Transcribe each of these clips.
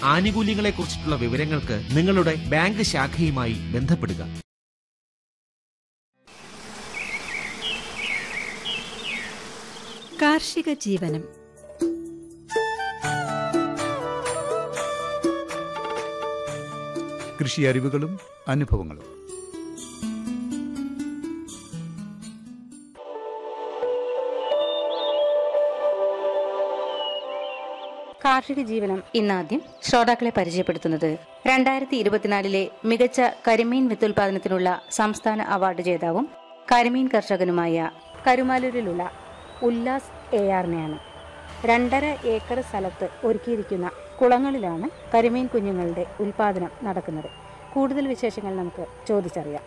ആനുകൂല്യങ്ങളെക്കുറിച്ചിട്ടുള്ള വിവരങ്ങൾക്ക് നിങ്ങളുടെ ബാങ്ക് ശാഖയുമായി ബന്ധപ്പെടുക കാർഷിക ജീവനം കൃഷി അറിവുകളും അനുഭവങ്ങളും കാർഷിക ജീവനം ഇന്നാദ്യം ശ്രോതാക്കളെ പരിചയപ്പെടുത്തുന്നത് രണ്ടായിരത്തി ഇരുപത്തിനാലിലെ മികച്ച കരിമീൻ വിത്തുൽപാദനത്തിനുള്ള സംസ്ഥാന അവാർഡ് ജേതാവും കരിമീൻ കർഷകനുമായ കരുമാലൂരിലുള്ള ഉല്ലാസ് എ ആറിനെയാണ് രണ്ടര ഏക്കർ സ്ഥലത്ത് ഒരുക്കിയിരിക്കുന്ന കുളങ്ങളിലാണ് കരിമീൻ കുഞ്ഞുങ്ങളുടെ ഉൽപാദനം നടക്കുന്നത് കൂടുതൽ വിശേഷങ്ങൾ നമുക്ക് ചോദിച്ചറിയാം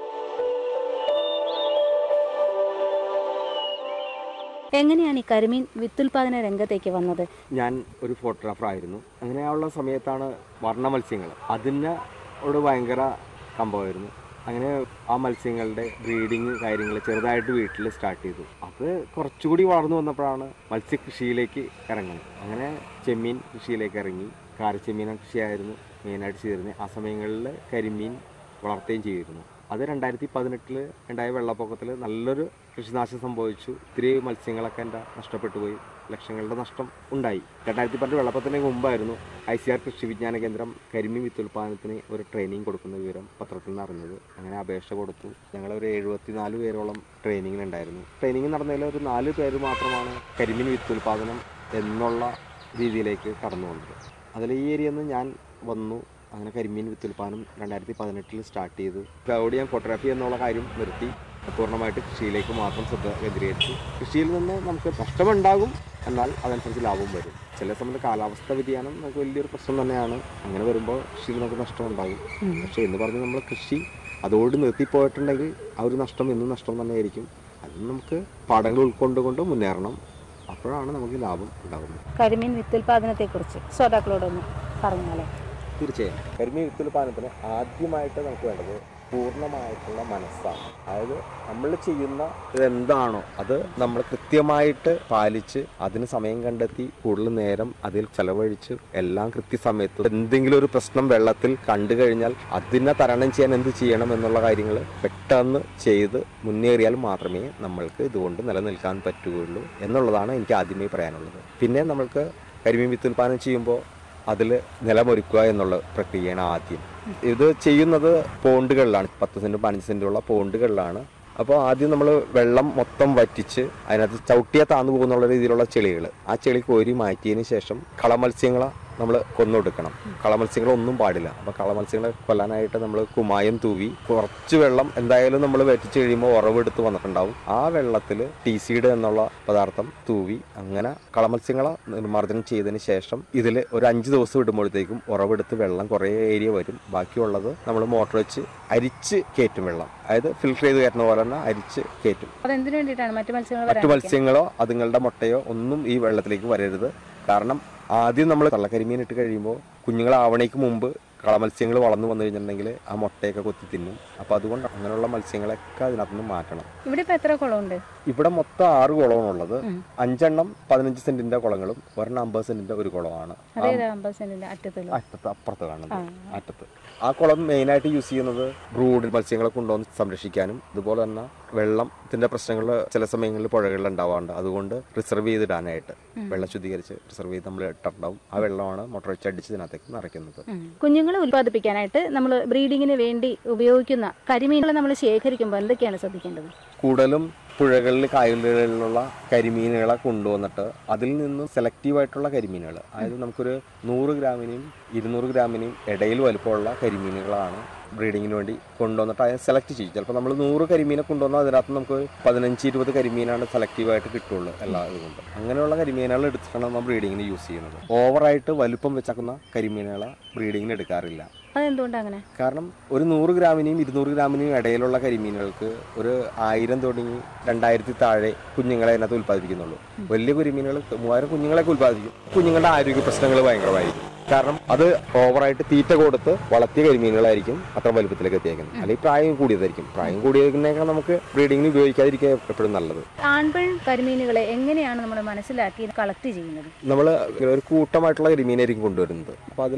എങ്ങനെയാണ് ഈ കരിമീൻ വിത്തുൽപാദന രംഗത്തേക്ക് വന്നത് ഞാൻ ഒരു ഫോട്ടോഗ്രാഫർ ആയിരുന്നു അങ്ങനെയുള്ള സമയത്താണ് വർണ്ണ മത്സ്യങ്ങൾ അതിനോട് ഭയങ്കര കമ്പമായിരുന്നു അങ്ങനെ ആ മത്സ്യങ്ങളുടെ ബ്രീഡിങ് കാര്യങ്ങൾ ചെറുതായിട്ട് വീട്ടിൽ സ്റ്റാർട്ട് ചെയ്തു അത് കുറച്ചുകൂടി വളർന്നു വന്നപ്പോഴാണ് മത്സ്യകൃഷിയിലേക്ക് ഇറങ്ങുന്നത് അങ്ങനെ ചെമ്മീൻ കൃഷിയിലേക്ക് ഇറങ്ങി കാരച്ചെമ്മീൻ കൃഷിയായിരുന്നു മെയിനായിട്ട് ചെയ്തിരുന്നത് ആ സമയങ്ങളിൽ കരിമീൻ വളർത്തുകയും ചെയ്തിരുന്നു അത് രണ്ടായിരത്തി പതിനെട്ടിൽ ഉണ്ടായ വെള്ളപ്പൊക്കത്തിൽ നല്ലൊരു കൃഷിനാശം സംഭവിച്ചു ഒത്തിരി മത്സ്യങ്ങളൊക്കെ എൻ്റെ നഷ്ടപ്പെട്ടു പോയി ലക്ഷങ്ങളുടെ നഷ്ടം ഉണ്ടായി രണ്ടായിരത്തി പതിനെട്ട് വെള്ളപ്പൊക്കത്തിന് മുമ്പായിരുന്നു ഐ സി ആർ കൃഷി വിജ്ഞാന കേന്ദ്രം കരിമീൻ വിത്തുൽപാദനത്തിന് ഒരു ട്രെയിനിങ് കൊടുക്കുന്ന വിവരം പത്രത്തിൽ നിന്ന് അറിഞ്ഞത് അങ്ങനെ അപേക്ഷ കൊടുത്തു ഞങ്ങൾ ഒരു എഴുപത്തിനാല് പേരോളം ട്രെയിനിങ്ങിനുണ്ടായിരുന്നു ട്രെയിനിങ് നടന്നതിൽ ഒരു നാല് പേര് മാത്രമാണ് കരിമീൻ വിത്തുൽപാദനം എന്നുള്ള രീതിയിലേക്ക് കടന്നു വന്നത് അതിൽ ഈ ഏരിയയിൽ നിന്ന് ഞാൻ വന്നു അങ്ങനെ കരിമീൻ വിത്തുൽപാദനം രണ്ടായിരത്തി പതിനെട്ടിൽ സ്റ്റാർട്ട് ചെയ്തു അതോടെ ഞാൻ ഫോട്ടോഗ്രാഫി എന്നുള്ള കാര്യം നിർത്തി പൂർണ്ണമായിട്ട് കൃഷിയിലേക്ക് മാത്രം ശ്രദ്ധ കേന്ദ്രീകരിച്ചു കൃഷിയിൽ നിന്ന് നമുക്ക് നഷ്ടമുണ്ടാകും എന്നാൽ അതനുസരിച്ച് ലാഭം വരും ചില സമയത്ത് കാലാവസ്ഥ വ്യതിയാനം നമുക്ക് വലിയൊരു പ്രശ്നം തന്നെയാണ് അങ്ങനെ വരുമ്പോൾ കൃഷിയിൽ നമുക്ക് നഷ്ടമുണ്ടാകും പക്ഷേ എന്ന് പറഞ്ഞ് നമ്മൾ കൃഷി അതോട് നിർത്തിപ്പോയിട്ടുണ്ടെങ്കിൽ ആ ഒരു നഷ്ടം എന്നും നഷ്ടം തന്നെയായിരിക്കും അത് നമുക്ക് പാഠങ്ങൾ ഉൾക്കൊണ്ടുകൊണ്ട് മുന്നേറണം അപ്പോഴാണ് നമുക്ക് ലാഭം ഉണ്ടാകുന്നത് കരിമീൻ വിത്തുൽപാദനത്തെക്കുറിച്ച് ശ്രോതാക്കളോടൊന്ന് പറഞ്ഞാലേ തീർച്ചയായും കരിമീൻ വിത്തുൽപാദനത്തിന് ആദ്യമായിട്ട് നമുക്ക് വേണ്ടത് പൂർണ്ണമായിട്ടുള്ള മനസ്സാണ് അതായത് നമ്മൾ ചെയ്യുന്ന ഇതെന്താണോ അത് നമ്മൾ കൃത്യമായിട്ട് പാലിച്ച് അതിന് സമയം കണ്ടെത്തി കൂടുതൽ നേരം അതിൽ ചെലവഴിച്ച് എല്ലാം കൃത്യസമയത്ത് എന്തെങ്കിലും ഒരു പ്രശ്നം വെള്ളത്തിൽ കണ്ടു കഴിഞ്ഞാൽ അതിനെ തരണം ചെയ്യാൻ എന്ത് ചെയ്യണം എന്നുള്ള കാര്യങ്ങൾ പെട്ടെന്ന് ചെയ്ത് മുന്നേറിയാൽ മാത്രമേ നമ്മൾക്ക് ഇതുകൊണ്ട് നിലനിൽക്കാൻ പറ്റുകയുള്ളൂ എന്നുള്ളതാണ് എനിക്ക് ആദ്യമേ പറയാനുള്ളത് പിന്നെ നമ്മൾക്ക് കരിമീൻ വിത്തുൽപാദനം ചെയ്യുമ്പോൾ അതിൽ നിലമൊരുക്കുക എന്നുള്ള പ്രക്രിയയാണ് ആദ്യം ഇത് ചെയ്യുന്നത് പോണ്ടുകളിലാണ് പത്ത് സെൻറ്റ് പതിനഞ്ച് സെൻറ്റുള്ള പോണ്ടുകളിലാണ് അപ്പോൾ ആദ്യം നമ്മൾ വെള്ളം മൊത്തം വറ്റിച്ച് അതിനകത്ത് ചവിട്ടിയാൽ താന്നു പോകുന്നുള്ള രീതിയിലുള്ള ചെളികൾ ആ ചെളി കോരി മാറ്റിയതിന് ശേഷം കളമത്സ്യങ്ങളെ നമ്മൾ കൊന്നൊടുക്കണം കളമത്സ്യങ്ങളൊന്നും പാടില്ല അപ്പോൾ കളമത്സ്യങ്ങളെ കൊല്ലാനായിട്ട് നമ്മൾ കുമായം തൂവി കുറച്ച് വെള്ളം എന്തായാലും നമ്മൾ വറ്റിച്ച് കഴിയുമ്പോൾ ഉറവെടുത്ത് വന്നിട്ടുണ്ടാവും ആ വെള്ളത്തിൽ ടി സീഡ് എന്നുള്ള പദാർത്ഥം തൂവി അങ്ങനെ കളമത്സ്യങ്ങളെ നിർമ്മാർജ്ജനം ചെയ്തതിന് ശേഷം ഇതിൽ ഒരു അഞ്ച് ദിവസം ഇടുമ്പോഴത്തേക്കും ഉറവെടുത്ത് വെള്ളം കുറേ ഏരിയ വരും ബാക്കിയുള്ളത് നമ്മൾ മോട്ടർ വെച്ച് അരിച്ച് കയറ്റും വെള്ളം അതായത് ഫിൽട്ടർ ചെയ്ത് കയറ്റുന്ന പോലെ തന്നെ അരിച്ച് കയറ്റും അതെന്തിനു വേണ്ടിയിട്ടാണ് മറ്റു മത്സ്യങ്ങൾ മറ്റു വരാതിരിക്കാൻ? മത്സ്യങ്ങളോ അതുങ്ങളുടെ മുട്ടയോ ഒന്നും ഈ വെള്ളത്തിലേക്ക് വരരുത് കാരണം ആദ്യം നമ്മൾ കള്ളക്കരിമീൻ ഇട്ട് കഴിയുമ്പോൾ കുഞ്ഞുങ്ങളാവണേക്ക് മുമ്പ് കളമത്സ്യങ്ങൾ വളർന്നു വന്നു കഴിഞ്ഞിട്ടുണ്ടെങ്കിൽ ആ മുട്ടയൊക്കെ കൊത്തി തിന്നും അപ്പോൾ അതുകൊണ്ട് അങ്ങനെയുള്ള മത്സ്യങ്ങളൊക്കെ അതിനകത്ത് നിന്ന് മാറ്റണം ഇവിടെ ഇപ്പൊ എത്ര കുളമുണ്ട് ഇവിടെ മൊത്തം ആറ് കുളമാണുള്ളത് അഞ്ചെണ്ണം പതിനഞ്ച് സെന്റിന്റെ കുളങ്ങളും ഒരെണ്ണം അമ്പത് സെന്റിന്റെ ഒരു കുളമാണ് അതേത് അമ്പത് സെന്റിന്റെ അറ്റത്തുള്ള അറ്റത്ത് അപ്പുറത്ത് കാണുന്നത് അറ്റത്ത് ആ കുളം മെയിനായിട്ട് യൂസ് ചെയ്യുന്നത് ബ്രൂഡ് മത്സ്യങ്ങളെ കൊണ്ടുവന്ന് സംരക്ഷിക്കാനും അതുപോലെ തന്നെ വെള്ളത്തിന്റെ പ്രശ്നങ്ങൾ ചില സമയങ്ങളിൽ പുഴകളിൽ ഉണ്ടാവാറുണ്ട് അതുകൊണ്ട് റിസർവ് ചെയ്തിടാനായിട്ട് വെള്ളം ശുദ്ധീകരിച്ച് റിസർവ് ചെയ്ത് നമ്മൾ ഇട്ടിട്ടുണ്ടാവും ആ വെള്ളമാണ് മോട്ടോർ വെച്ച് അടിച്ച് ഇതിനകത്തേക്ക് നിറയ്ക്കുന്നത് കുഞ്ഞുങ്ങളെ ഉൽപ്പാദിപ്പിക്കാനായിട്ട് നമ്മൾ ബ്രീഡിങ്ങിന് വേണ്ടി ഉപയോഗിക്കുന്ന കരിമീനുകളെ നമ്മൾ ശേഖരിക്കുമ്പോൾ എന്തൊക്കെയാണ് ശ്രദ്ധിക്കേണ്ടത് കൂടുതലും പുഴകളിൽ കായലുകളിലുള്ള കരിമീനുകളെ കൊണ്ടുവന്നിട്ട് അതിൽ നിന്ന് സെലക്റ്റീവ് ആയിട്ടുള്ള കരിമീനുകൾ അതായത് നമുക്കൊരു നൂറ് ഗ്രാമിനും ഇരുന്നൂറ് ഗ്രാമിനും ഇടയിൽ വലുപ്പമുള്ള കരിമീനുകളാണ് ബ്രീഡിങ്ങിന് വേണ്ടി കൊണ്ടുവന്നിട്ട് അതിനെ സെലക്ട് ചെയ്യും ചിലപ്പോൾ നമ്മൾ നൂറ് കരിമീനെ കൊണ്ടുവന്നാൽ അതിനകത്ത് നമുക്ക് പതിനഞ്ച് ഇരുപത് കരിമീനാണ് സെലക്റ്റീവായിട്ട് കിട്ടുള്ളൂ എല്ലാ ഇതുകൊണ്ട് അങ്ങനെയുള്ള കരിമീനുകൾ എടുത്തിട്ടാണ് നമ്മൾ ബ്രീഡിങ്ങിന് യൂസ് ചെയ്യുന്നത് ഓവറായിട്ട് വലുപ്പം വെച്ചാക്കുന്ന കരിമീനുകളെ ബ്രീഡിങ്ങിന് എടുക്കാറില്ല അതെന്തുകൊണ്ടാണ് അങ്ങനെ കാരണം ഒരു നൂറ് ഗ്രാമിനെയും ഇരുന്നൂറ് ഗ്രാമിനെയും ഇടയിലുള്ള കരിമീനുകൾക്ക് ഒരു ആയിരം തുടങ്ങി രണ്ടായിരത്തി താഴെ കുഞ്ഞുങ്ങളെ അതിനകത്ത് ഉൽപ്പാദിപ്പിക്കുന്നുള്ളൂ വലിയ കരിമീനുകൾ മൂവായിരം കുഞ്ഞുങ്ങളെയൊക്കെ ഉൽപ്പാദിപ്പിക്കും കുഞ്ഞുങ്ങളുടെ ആരോഗ്യ പ്രശ്നങ്ങൾ ഭയങ്കരമായിരിക്കും കാരണം അത് ഓവറായിട്ട് തീറ്റ കൊടുത്ത് വളർത്തിയ കരിമീനുകളായിരിക്കും അത്ര വലുപ്പത്തിലേക്ക് എത്തിയേക്കുന്നത് അല്ലെങ്കിൽ പ്രായം കൂടിയതായിരിക്കും പ്രായം കൂടിയതിനേക്കാൾ നമുക്ക് ബ്രീഡിങ്ങിന് ഉപയോഗിക്കാതിരിക്കുക എപ്പോഴും നല്ലത് ആൺപെൺ കരിമീനുകളെ എങ്ങനെയാണ് നമ്മൾ മനസ്സിലാക്കി കളക്ട് ചെയ്യുന്നത് നമ്മൾ ഒരു കൂട്ടമായിട്ടുള്ള കരിമീനായിരിക്കും കൊണ്ടുവരുന്നത് അപ്പോൾ അതിൽ